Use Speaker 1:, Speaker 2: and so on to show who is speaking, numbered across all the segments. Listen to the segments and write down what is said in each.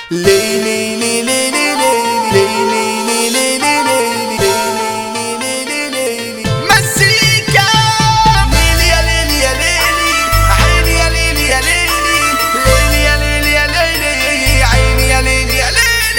Speaker 1: لي لي لي لي لي لي لي لي لي لي لي لي لي مزيكا ليلي يا ليلي يا ليلي عيني يا ليلي يا ليلي ليلي يا ليلي يا ليلي عيني يا ليلي يا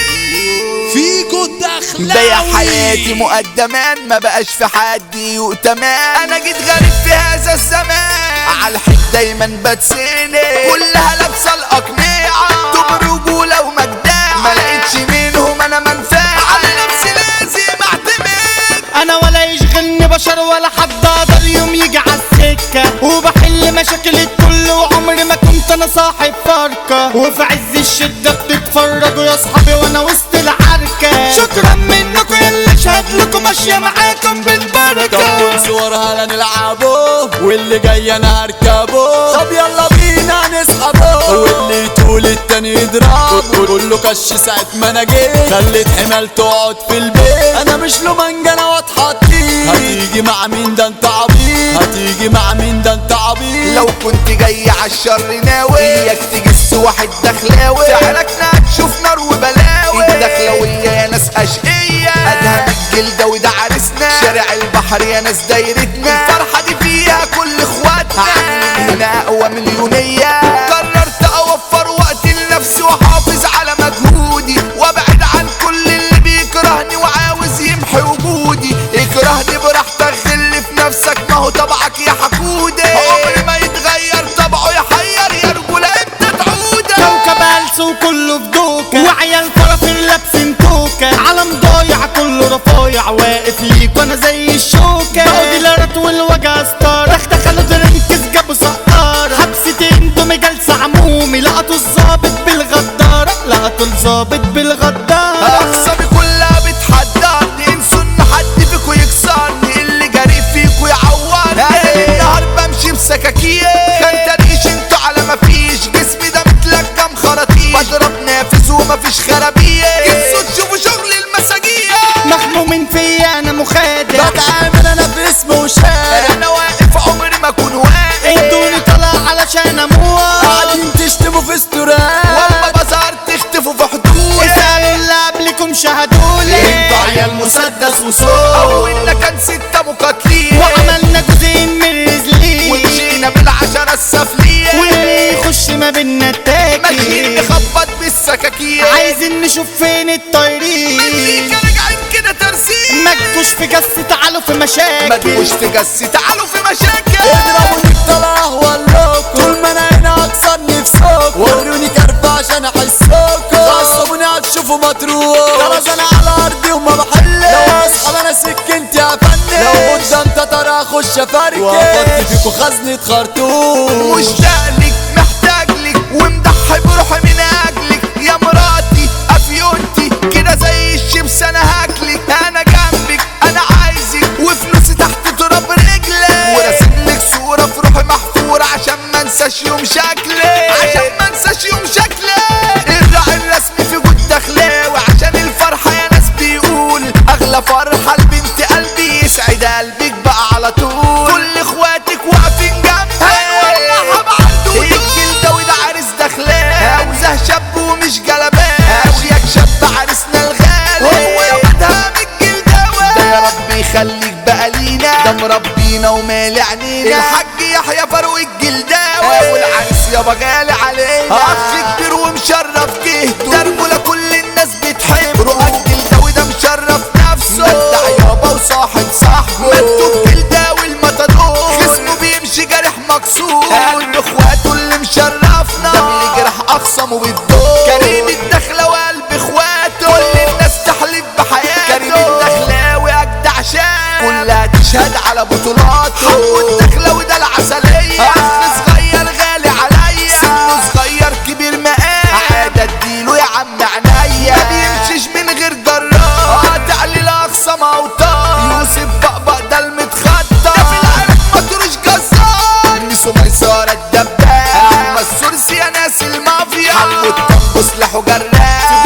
Speaker 1: ليلي
Speaker 2: فيكو الدخلاوي
Speaker 1: بيع حياتي مقدمان ما بقاش في حد يؤتمان انا جيت غريب في هذا الزمان على الحيط دايما بتسند كلها لابسه الاقنعه طب رجوله ومجدعه ما لقيتش منهم انا منفعه على نفسي لازم اعتمد
Speaker 2: انا ولا يشغلني بشر ولا حد اقدر يوم يجي على السكه وبحل مشاكل الكل وعمري ما كنت انا صاحب فرقه وفي عز الشده بتتفرجوا يا اصحابي وانا وسط العركه شكرا منكم اللي شهد لكم ماشيه معاكم بالبركه
Speaker 3: طول صورها لا نلعبه واللي جاي انا هركبه طب يلا بينا نسحبه واللي يطول التاني يضرب كله كش ساعة ما انا جيت خليت حمال تقعد في البيت انا مش له منجنة واتحطيت هتيجي مع مين ده انت عبيط هتيجي مع مين ده انت عبيط
Speaker 1: لو كنت جاي عالشر ناوي اياك تجس واحد دخلاوي فعلكنا هتشوف نار وبلاوي الدخلاوية يا ناس اشقية ادهم الجلدة وده عرسنا شارع البحر يا ناس دايرتنا الفرحة دي فيها كل اخواتنا هعمل هنا اقوى مليونية قررت اوفر وقت لنفسي واحافظ على مجهودي وابعد عن كل اللي بيكرهني وعاوز يمحي وجودي اكرهني براحتك غل في نفسك ما هو طبعك يا حقودي عمري ما يتغير طبعه يحير يا رجولة انت تعودة
Speaker 2: كوكب هلس وكله في دوكة وعيال فرافير لابسين توكة علم ضايع كله رفايع واقف ليك وانا زي الشوكة بقوا ديلرات والوجع ستار دخ دخلوا درنكس جابوا سقارة حبستين دومي جلسة عمومي لقطوا الظابط بالغدارة لقطوا الظابط بالغدارة
Speaker 1: اقسامي كلها بتحدرني انسوا ان حد فيكو يكسرني اللي جري فيكو يعورني انا النهار بمشي بسكاكين كان تريش انتوا على ما فيش جسمي ده متلكم خراطيش بضرب نافذ ومفيش خرابيش انسوا تشوفوا شغل المساجين
Speaker 2: مخمومين فيا انا مخادع
Speaker 3: بتعامل انا في اسم وشارع
Speaker 1: انا واقف عمري ما اكون واقف
Speaker 2: ادوني طلع علشان اموت
Speaker 3: قاعدين تشتموا في استورات
Speaker 1: واما بظهر تختفوا في حدود
Speaker 2: اسألوا اللي قبلكم شهدولي
Speaker 1: انتوا عيال مسدس وصوت اولنا كان ستة مقاتلين
Speaker 2: وعملنا جزئين من رزلين
Speaker 1: ومشينا بالعشرة السفلية
Speaker 2: واللي يخش ما بينا
Speaker 1: ماشيين
Speaker 2: التاكل
Speaker 1: نخبط بالسكاكين
Speaker 2: عايزين نشوف فين الطايرين
Speaker 1: مزيكا راجعين كده ترسيم
Speaker 2: ما تجوش في جس تعالوا في
Speaker 1: ما
Speaker 2: مشاكل
Speaker 1: تجوش في جس تعالوا في مشاكل
Speaker 3: اضربوني بطلع ولوكوا طول ما انا هنا اكسر نفسكوا وروني كرب عشان احسكوا غصبوني هتشوفوا مطروح خلاص انا على ارضي وما بحلش لو اصحاب انا سكنت يا فني لو قدام تتر اخش افركش وافضي فيكوا خزنة خرطوم
Speaker 1: مشتاق لك محتاج لك ومضحي بروحي من اجلك يا مراتي افيونتي كده زي الشمس انا هاكلك انا جنبك انا عايزك وفلوسي تحت تراب رجلك وراسم لك صورة في روحي محفورة عشان ما انساش يوم شكلك عشان ما انساش يوم شكلك الراعي الرسمي في جود دخلاوي عشان الفرحة يا ناس بيقول اغلى فرحة لبنت قلبي يسعد قلبك بقى على طول كل اخواتك واقفين جنبي هنولعها بعرض الجلدة وده عريس دخلاوي عاوزه شاب ومش جلبان شياك شاب عريسنا الغالي هو يا مدام الجلداوي ده يا رب يخليك بقى لينا ده مربينا ومالي عينينا الحاج يحيى فاروق الجلداوي والعريس يابا غالي علينا اخ كبير ومشرف جهته ده رجولة كل الناس بتحبه روح الجلداوي ده مشرف نفسه مبدع يابا وصاحب صاحبه مدوا الجلداوي المطلوب خصمه بيمشي جارح مكسور قلب اخواته اللي مشرفنا ده اللي جرح اخصمه بالدور كريم الدخلة وقلب اخواته كل الناس تحلف بحياته كريم الدخلاوي اجدع شاب كلها تشهد على بطولاته حمو الدخلاوي ده العسلية اخ صغير غالي عليا سنه صغير كبير مقام عادة اديله يا عم عينيا ما بيمشيش من غير جرار قاطع لي لاقصى موطان يوسف بقبق ده المتخطى ده في العرق مطروش جزار ميسو ميسارة الدباب اما السورسي يا ناس المافيا حمو الطنب سلاحه جراب